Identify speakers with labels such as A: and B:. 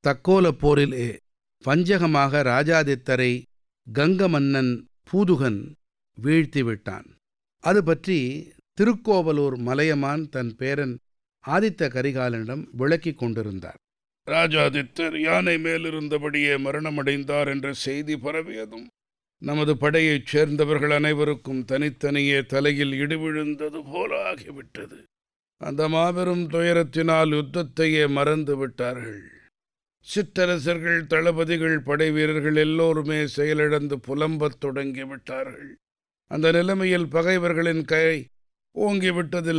A: தக்கோல போரிலே பஞ்சகமாக ராஜாதித்தரை கங்க மன்னன் பூதுகன் வீழ்த்திவிட்டான் அது பற்றி திருக்கோவலூர் மலையமான் தன் பேரன் ஆதித்த கரிகாலனிடம் விளக்கிக் கொண்டிருந்தார் ராஜாதித்தர் யானை மேலிருந்தபடியே மரணமடைந்தார் என்ற செய்தி பரவியதும் நமது படையைச் சேர்ந்தவர்கள் அனைவருக்கும் தனித்தனியே தலையில் இடிவிழுந்தது போல ஆகிவிட்டது அந்த மாபெரும் துயரத்தினால் யுத்தத்தையே மறந்து விட்டார்கள் சிற்றரசர்கள் தளபதிகள் படை வீரர்கள் எல்லோருமே செயலிழந்து புலம்பத் தொடங்கிவிட்டார்கள் அந்த நிலைமையில் பகைவர்களின் கை ஓங்கிவிட்டதில்